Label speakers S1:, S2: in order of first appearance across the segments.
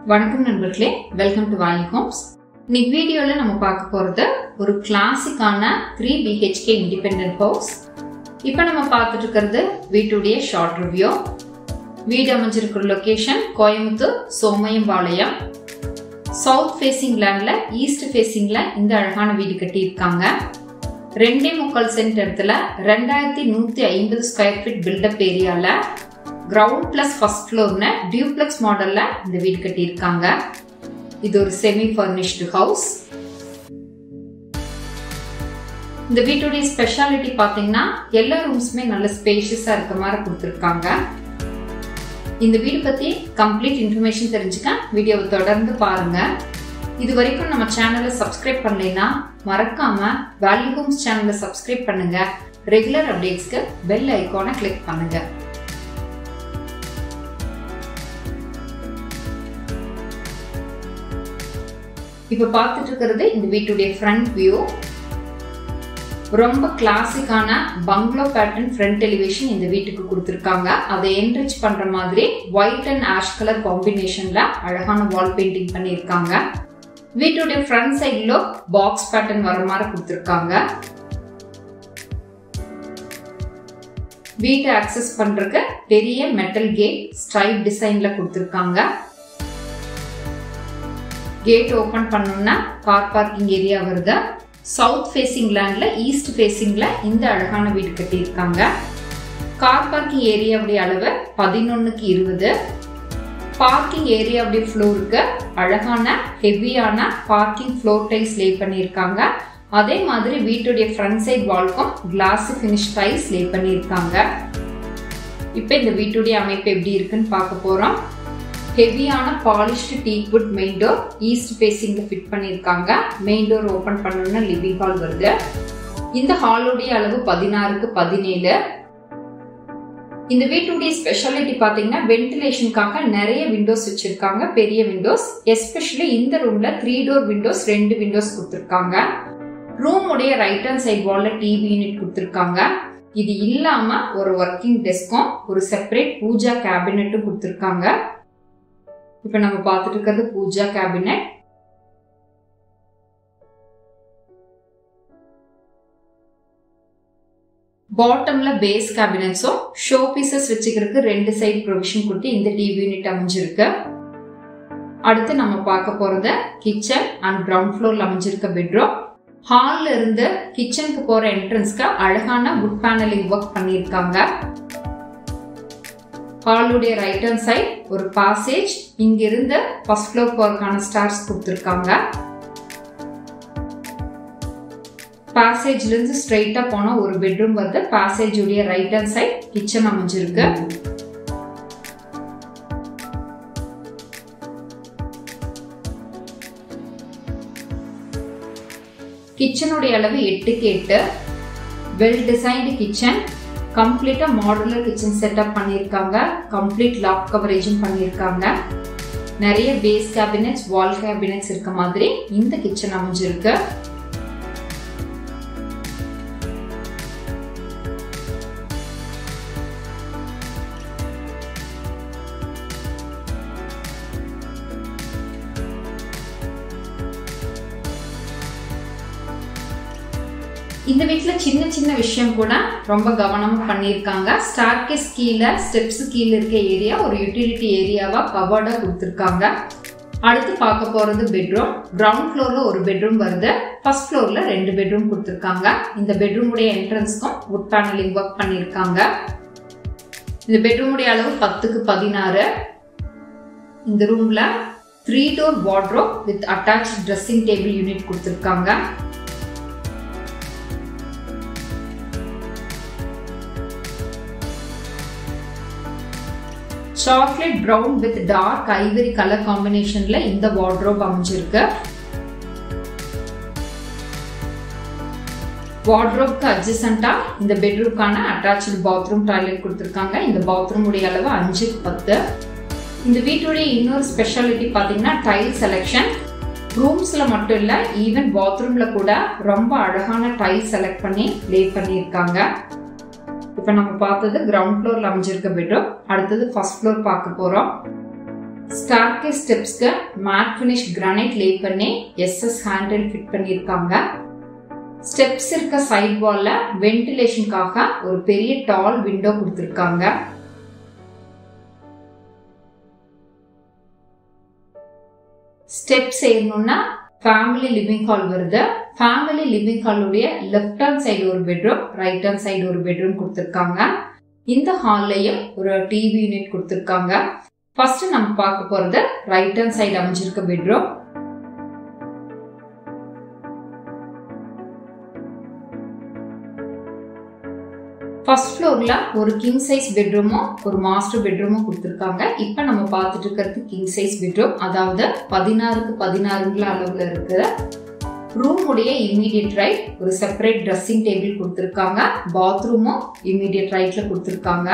S1: வணக்கம் நண்பர்களே welcome to Vaali Holmes இன்னைக்கு வீடியோவில் நம்ம பார்க்க போகிறது ஒரு கிளாசிக்கான த்ரீ பிஹெச்கே இண்டிபெண்ட் ஹவுஸ் இப்போ நம்ம பார்த்துட்டு இருக்கிறது வீட்டுடைய ஷார்ட் ரிவ்யூ வீடு அமைஞ்சிருக்கிற location Coimbatore Somayampalayam south facing லேண்ட்ல ஈஸ்ட் ஃபேசிங்ல இந்த அழகான வீடு கட்டியிருக்காங்க ரெண்டே முக்கால் சென்ட் இடத்துல ரெண்டாயிரத்தி நூத்தி ஐம்பது ஸ்கொயர் ஃபீட் பில்டப் ஏரியால கிரவுண்ட் பிளஸ் ஃபர்ஸ்ட் ஃப்ளோர்னு டியூப்ளெக்ஸ் மாடல்ல இந்த வீடு கட்டியிருக்காங்க இது ஒரு செமி ஃபர்னிஷ்டு ஹவுஸ் இந்த வீட்டுடைய ஸ்பெஷாலிட்டி பார்த்தீங்கன்னா எல்லா ரூம்ஸுமே நல்ல ஸ்பேஷியஸாக இருக்க மாதிரி கொடுத்துருக்காங்க இந்த வீடு பற்றி கம்ப்ளீட் இன்ஃபர்மேஷன் தெரிஞ்சுக்க வீடியோவை தொடர்ந்து பாருங்க இது வரைக்கும் நம்ம சேனலை சப்ஸ்கிரைப் பண்ணலைன்னா மறக்காம வேல்யூ ஹோம்ஸ் சேனலை சப்ஸ்கிரைப் பண்ணுங்க ரெகுலர் அப்டேட்ஸ்க்கு பெல் ஐக்கானை கிளிக் பண்ணுங்க இப்போ பார்த்துட்டு இருக்கிறது இந்த வீட்டுடைய ஃப்ரண்ட் வியூ ரொம்ப கிளாசிக்கான பங்களோ பேட்டர்ன் ஃப்ரண்ட் எலிவேஷன் இந்த வீட்டுக்கு கொடுத்துருக்காங்க அதை என்ரிச் பண்ற மாதிரி ஒயிட் அண்ட் ஆஷ் கலர் காம்பினேஷன்ல அழகான வால் பெயிண்டிங் பண்ணியிருக்காங்க வீட்டுடைய ஃப்ரண்ட் சைட்ல பாக்ஸ் பேட்டர்ன் வர மாதிரி கொடுத்துருக்காங்க வீட்டை அக்சஸ் பண்றதுக்கு பெரிய மெட்டல் கேட் ஸ்ட்ரைப் டிசைன்ல கொடுத்துருக்காங்க கேட் ஓபன் பண்ணோம்னா கார் பார்க்கிங் ஏரியா வருது சவுத் ஃபேசிங் லேண்ட்ல ஈஸ்ட் ஃபேசிங்ல இந்த அழகான வீடு கட்டியிருக்காங்க கார் பார்க்கிங் ஏரியாவுடைய அளவு பதினொன்னுக்கு இருபது பார்க்கிங் ஏரியாவுடைய ஃப்ளோருக்கு அழகான ஹெவியான பார்க்கிங் ஃப்ளோர் டைல்ஸ் லே பண்ணியிருக்காங்க அதே மாதிரி வீட்டுடைய ஃப்ரண்ட் சைட் வால்க்கும் கிளாஸ் ஃபினிஷ் டைல்ஸ் லே பண்ணியிருக்காங்க இப்போ இந்த வீட்டுடைய அமைப்பு எப்படி இருக்குன்னு பார்க்க போறோம் ஹெவியான polished teakwood main door east ஃபேஸிங்ல ஃபிட் பண்ணியிருக்காங்க மெயின் டோர் ஓபன் பண்ணணும்னா லிவிங் ஹால் வருது இந்த ஹாலுடைய அளவு பதினாறுக்கு பதினேழு இந்த வீட்டுடைய ஸ்பெஷாலிட்டி பார்த்தீங்கன்னா வென்டிலேஷனுக்காக நிறைய விண்டோஸ் வச்சிருக்காங்க பெரிய விண்டோஸ் எஸ்பெஷலி இந்த ரூம்ல த்ரீ டோர் விண்டோஸ் ரெண்டு விண்டோஸ் கொடுத்துருக்காங்க ரூம் உடைய ரைட் ஹேண்ட் சைட் வால்ல டிவி யூனிட் கொடுத்துருக்காங்க இது இல்லாம ஒரு ஒர்க்கிங் டெஸ்க்கும் ஒரு செப்பரேட் பூஜா கேபினெட்டும் கொடுத்துருக்காங்க இப்போ நம்ம பார்த்துட்டு இருக்கிறது பூஜா கேபினெட் பாட்டம்ல பேஸ் கேபினட்ஸும் ஷோ பீசஸ் வச்சுக்கிறதுக்கு ரெண்டு சைடு ப்ரொவிஷன் கொடுத்து இந்த டிவி யூனிட் அமைஞ்சிருக்கு அடுத்து நம்ம பார்க்க போறது கிச்சன் அண்ட் கிரவுண்ட் ஃப்ளோர்ல அமைஞ்சிருக்க பெட்ரூம் ஹால்ல இருந்து கிச்சனுக்கு போற என்ட்ரன்ஸ்க்கு அழகான வுட் பேனலிங் ஒர்க் பண்ணியிருக்காங்க ஹாலுடைய ரைட் ஹேண்ட் சைட் ஒரு பாசேஜ் இங்கிருந்து ஃபர்ஸ்ட் ஃப்ளோர் போறதுக்கான ஸ்டார்ஸ் கொடுத்துருக்காங்க பாசேஜ்ல இருந்து ஸ்ட்ரைட்டா போனா ஒரு பெட்ரூம் வருது பாசேஜ் உடைய ரைட் ஹேண்ட் சைட் கிச்சன் அமைஞ்சிருக்கு கிச்சனுடைய அளவு எட்டுக்கு எட்டு வெல் டிசைன்டு கிச்சன் கம்ப்ளீட்டா மாடுலர் கிச்சன் செட்டப் பண்ணியிருக்காங்க கம்ப்ளீட் லாக் கவரேஜும் பண்ணியிருக்காங்க நிறைய பேஸ் கேபினெட்ஸ் வால் கேபினெட்ஸ் இருக்க மாதிரி இந்த கிச்சன் அமைஞ்சிருக்கு இந்த வீட்டில் சின்ன சின்ன விஷயம் கூட ரொம்ப கவனமாக பண்ணியிருக்காங்க ஸ்டார்கேஸ் கீழே ஸ்டெப்ஸ் கீழே இருக்க ஏரியா ஒரு யூட்டிலிட்டி ஏரியாவாக கவர்டாக கொடுத்துருக்காங்க அடுத்து பார்க்க போகிறது பெட்ரூம் கிரவுண்ட் ஃப்ளோரில் ஒரு பெட்ரூம் வருது ஃபர்ஸ்ட் ஃப்ளோரில் ரெண்டு பெட்ரூம் கொடுத்துருக்காங்க இந்த பெட்ரூமுடைய என்ட்ரன்ஸ்க்கும் வுட் பேனலிங் ஒர்க் பண்ணியிருக்காங்க இந்த பெட்ரூமுடைய அளவு பத்துக்கு பதினாறு இந்த ரூமில் three door wardrobe with attach dressing table unit கொடுத்துருக்காங்க chocolate brown with dark ivory colour காம்பினேஷன்ல இந்த வார்ட்ரோப் அமைஞ்சிருக்கு வார்ட்ரோப்க்கு அட்ஜசண்டா இந்த பெட்ரூம்க்கான அட்டாச்சு பாத்ரூம் டாய்லெட் கொடுத்துருக்காங்க இந்த பாத்ரூம் உடைய அளவு அஞ்சுக்கு பத்து இந்த வீட்டுடைய இன்னொரு ஸ்பெஷாலிட்டி பார்த்தீங்கன்னா டைல் செலெக்ஷன் ரூம்ஸ்ல மட்டும் இல்ல ஈவன் பாத்ரூம்ல கூட ரொம்ப அழகான டைல் செலக்ட் பண்ணி லே பண்ணியிருக்காங்க இப்போ நம்ம பார்த்தது கிரவுண்ட் ஃப்ளோரில் அமைஞ்சிருக்க பெட்ரூம் அடுத்தது ஃபர்ஸ்ட் ஃப்ளோர் பார்க்க போகிறோம் ஸ்டார்கே ஸ்டெப்ஸ்க்கு மேட் ஃபினிஷ் கிரானைட் லே பண்ணி எஸ்எஸ் ஹேண்டில் ஃபிட் பண்ணியிருக்காங்க ஸ்டெப்ஸ் இருக்க சைட் வால்ல வென்டிலேஷனுக்காக ஒரு பெரிய டால் விண்டோ கொடுத்துருக்காங்க ஸ்டெப்ஸ் ஏறணும்னா ஃபேமிலி லிவிங் ஹால் வருது ஃபேமிலி லிவிங் ஹாலுடைய லெஃப்ட் ஹேண்ட் சைடு ஒரு பெட்ரூம் ரைட் ஹேண்ட் சைடு ஒரு பெட்ரூம் கொடுத்துருக்காங்க இந்த ஹால்லையும் ஒரு டிவி யூனிட் கொடுத்துருக்காங்க ஃபர்ஸ்ட் நம்ம பார்க்க போறது ரைட் ஹேண்ட் சைடு அமைஞ்சிருக்க பெட்ரூம் ஃபர்ஸ்ட் ஃப்ளோர்ல ஒரு கிங் சைஸ் பெட்ரூமும் ஒரு மாஸ்டர் பெட்ரூமும் கொடுத்துருக்காங்க இப்போ நம்ம பார்த்துட்டு இருக்கிறது கிங் சைஸ் பெட்ரூம் அதாவது பதினாறுக்கு பதினாறுங்கிற அளவுல இருக்கிற ரூம் உடைய இம்மீடியட் ரைட் ஒரு செப்பரேட் ட்ரெஸ்ஸிங் டேபிள் கொடுத்துருக்காங்க பாத்ரூமும் இம்மீடியட் ரைட்ல கொடுத்துருக்காங்க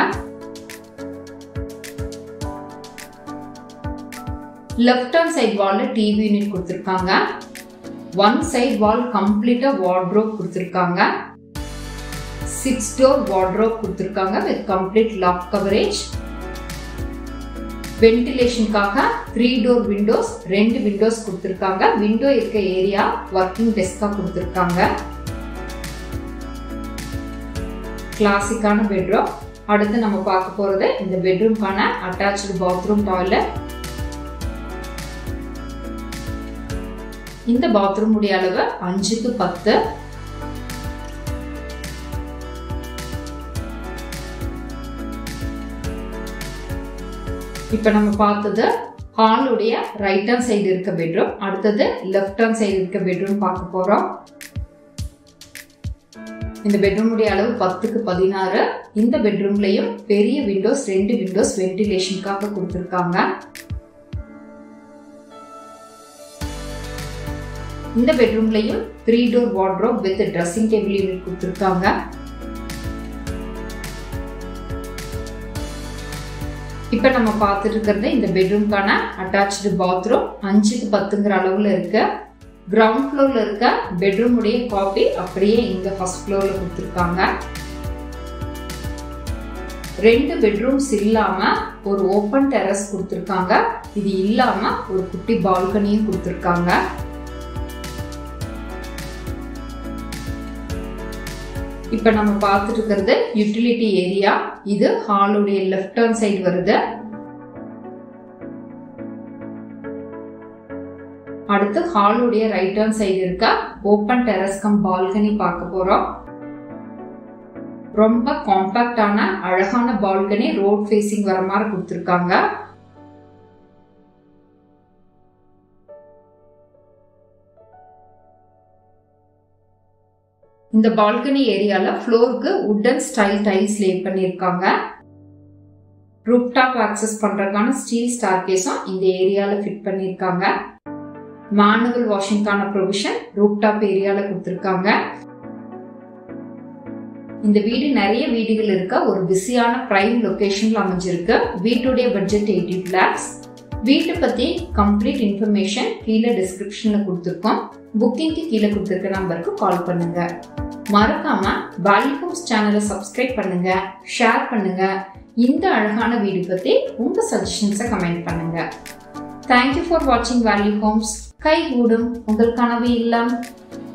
S1: லெஃப்ட் ஹேண்ட் சைட் வால்ல டிவி யூனிட் கொடுத்துருக்காங்க ஒன் சைட் வால் கம்ப்ளீட்டா வார்ட்ரோப் கொடுத்துருக்காங்க சிக்ஸ் டோர் வார்ட்ரோப் கொடுத்துருக்காங்க வித் கம்ப்ளீட் லாக் கவரேஜ் வென்டிலேஷனுக்காக த்ரீ டோர் விண்டோஸ் ரெண்டு விண்டோஸ் கொடுத்துருக்காங்க விண்டோ இருக்க ஏரியா ஒர்க்கிங் டெஸ்கா கொடுத்துருக்காங்க கிளாசிக்கான பெட்ரூம் அடுத்து நம்ம பார்க்க போறது இந்த பெட்ரூம்கான அட்டாச்சு பாத்ரூம் டாய்லெட் இந்த பாத்ரூம் உடைய அளவு அஞ்சுக்கு பத்து இப்போ நம்ம பார்த்தது ஹாலுடைய ரைட் ஹேண்ட் சைடு இருக்க பெட்ரூம் அடுத்தது லெஃப்ட் ஹேண்ட் சைடு இருக்க பெட்ரூம் பார்க்க போறோம் இந்த பெட்ரூமுடைய அளவு பத்துக்கு பதினாறு இந்த பெட்ரூம்லயும் பெரிய விண்டோஸ் ரெண்டு விண்டோஸ் வென்டிலேஷனுக்காக கொடுத்துருக்காங்க இந்த பெட்ரூம்லயும் three door wardrobe with dressing table unit கொடுத்துருக்காங்க இப்போ நம்ம பார்த்துட்டு இருக்கிறது இந்த பெட்ரூம்க்கான அட்டாச்சு பாத்ரூம் அஞ்சுக்கு பத்துங்கிற அளவில் இருக்கு கிரவுண்ட் ஃப்ளோர்ல இருக்க பெட்ரூம் உடைய காப்பி அப்படியே இங்க ஃபர்ஸ்ட் ஃப்ளோர்ல கொடுத்துருக்காங்க ரெண்டு பெட்ரூம்ஸ் இல்லாம ஒரு ஓப்பன் டெரஸ் கொடுத்துருக்காங்க இது இல்லாம ஒரு குட்டி பால்கனியும் கொடுத்துருக்காங்க இப்ப நம்ம பார்த்துட்டு இருக்கிறது யூட்டிலிட்டி ஏரியா இது ஹாலுடைய லெஃப்ட் ஹேண்ட் சைடு வருது அடுத்து ஹாலுடைய ரைட் ஹேண்ட் சைடு இருக்க ஓப்பன் டெரஸ் கம் பால்கனி பார்க்க போறோம் ரொம்ப காம்பாக்டான அழகான பால்கனி ரோட் ஃபேசிங் வர மாதிரி கொடுத்துருக்காங்க இந்த பால்கனி ஏரியால ஃப்ளோருக்கு உட்டன் ஸ்டைல் டைல்ஸ் லே பண்ணியிருக்காங்க ரூப்டாப் ஆக்சஸ் பண்றதுக்கான ஸ்டீல் ஸ்டார் கேஸும் இந்த ஏரியால ஃபிட் பண்ணியிருக்காங்க மேனுவல் வாஷிங்கான ப்ரொவிஷன் ரூப்டாப் ஏரியால கொடுத்துருக்காங்க இந்த வீடு நிறைய வீடுகள் இருக்க ஒரு பிஸியான பிரைம் லொகேஷன்ல அமைஞ்சிருக்கு வீட்டுடைய பட்ஜெட் எயிட்டி லேக்ஸ் வீட்டை பத்தி கம்ப்ளீட் இன்ஃபர்மேஷன் கீழே டிஸ்கிரிப்ஷன்ல கொடுத்துருக்கோம் புக்கிங்க்கு கீழே கொடுத்துருக்க நம்பருக்கு கால் பண்ணுங்க மறக்காம வேல்யூ ஹோம்ஸ் சேனலை சப்ஸ்கிரைப் பண்ணுங்க ஷேர் பண்ணுங்க இந்த அழகான வீடு பத்தி உங்க சஜஷன்ஸை கமெண்ட் பண்ணுங்க தேங்க்யூ ஃபார் வாட்சிங் வேல்யூ ஹோம்ஸ் கை கூடும் உங்கள் கனவு இல்லம்